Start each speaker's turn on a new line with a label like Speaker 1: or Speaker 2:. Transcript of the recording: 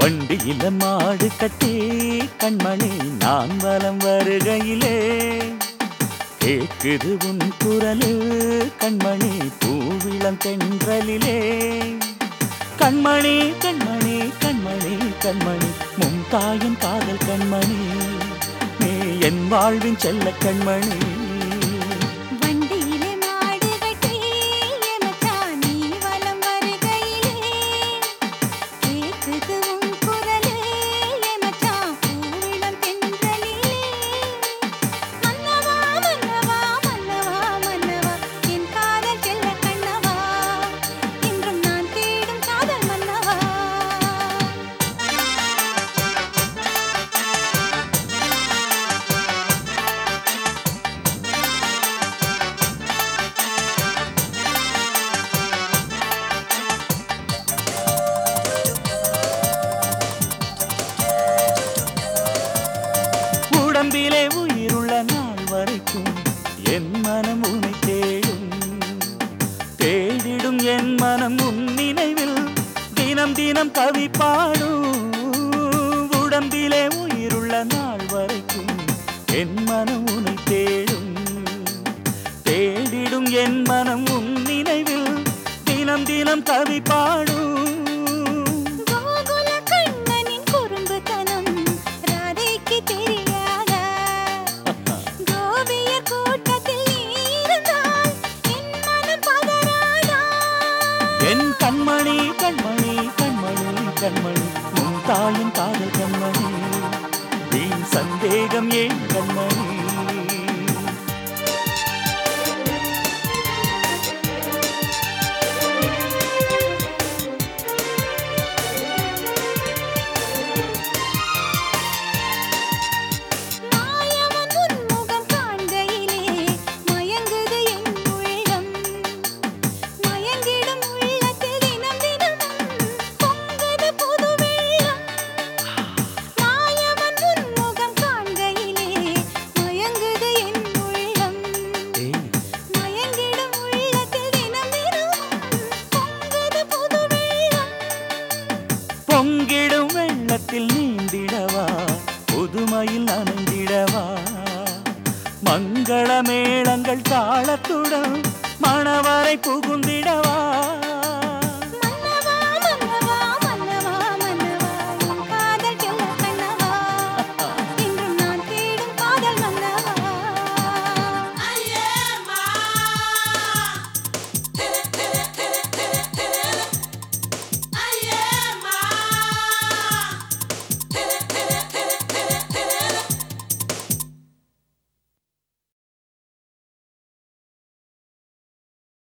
Speaker 1: வண்டியில மாடு கட்டி கண்மணி நான் வலம் வருகையிலே கேக்குது உன் குரலு கண்மணி பூவிளம் தென்றலிலே கண்மணி கண்மணி கண்மணி கண்மணி மும்தாயின் காதல் கண்மணி நீ என் வாழ்வின் செல்ல கண்மணி
Speaker 2: வண்டியிலே மாடு கட்டி மச்சான் நீ வலம் வருகையிலே கேக்குது உன் குரலே மச்சான் பூவிளம் தென்றலிலே மன்னவா மன்னவா மன்னவா மன்னவா என் காதல் செல்ல கண்ணவா இன்றும் நான் தேடும் காதல் மன்னவா
Speaker 1: உடம்பிலே உயிருள்ள நாள் வரைக்கும் என் மனம் உன்னை தேடும் தேடிடும் என் மனம் உன் நினைவில் தினம் தினம் கவி பாடும் உடம்பிலே உயிருள்ள நாள் வரைக்கும் என் மனம் உன்னை தேடும் தேடிடும் என் மனம் உன் நினைவில் தினம் தினம் கவி பாடும்
Speaker 2: கோகுல கண்ணனின் குறும்புத்தனம் ராதைக்கு தெரியாதா கோபியர் கூட்டத்தில் நீ இருந்தால் என் மனம் பதறாதா
Speaker 1: என் கண்மணி கண்மணி கண்மணி கண்மணி உன் தாயின் காதல் கண்மணி வீண் சந்தேகம் ஏன் கண்மணி
Speaker 2: மாயவன் உன் முகம் காண்கையிலே மயங்குது என் உள்ளம் மயங்கிடும் உள்ளத்தில் தினம் தினமும் பொங்குது புது வெள்ளம் மாயவன் உன் முகம் காண்கையிலே மயங்குது என் உள்ளம்
Speaker 1: ஏய்,
Speaker 2: மயங்கிடும் உள்ளத்தில் தினம் தினமும் பொங்குது புது வெள்ளம்
Speaker 1: பொங்கிடும் வெள்ளத்தில் நீந்திடவா புதுமையில் நனைந்திடவா மங்கள மேளங்கள் தாளத்துடன் மணவரை புகுந்திடவா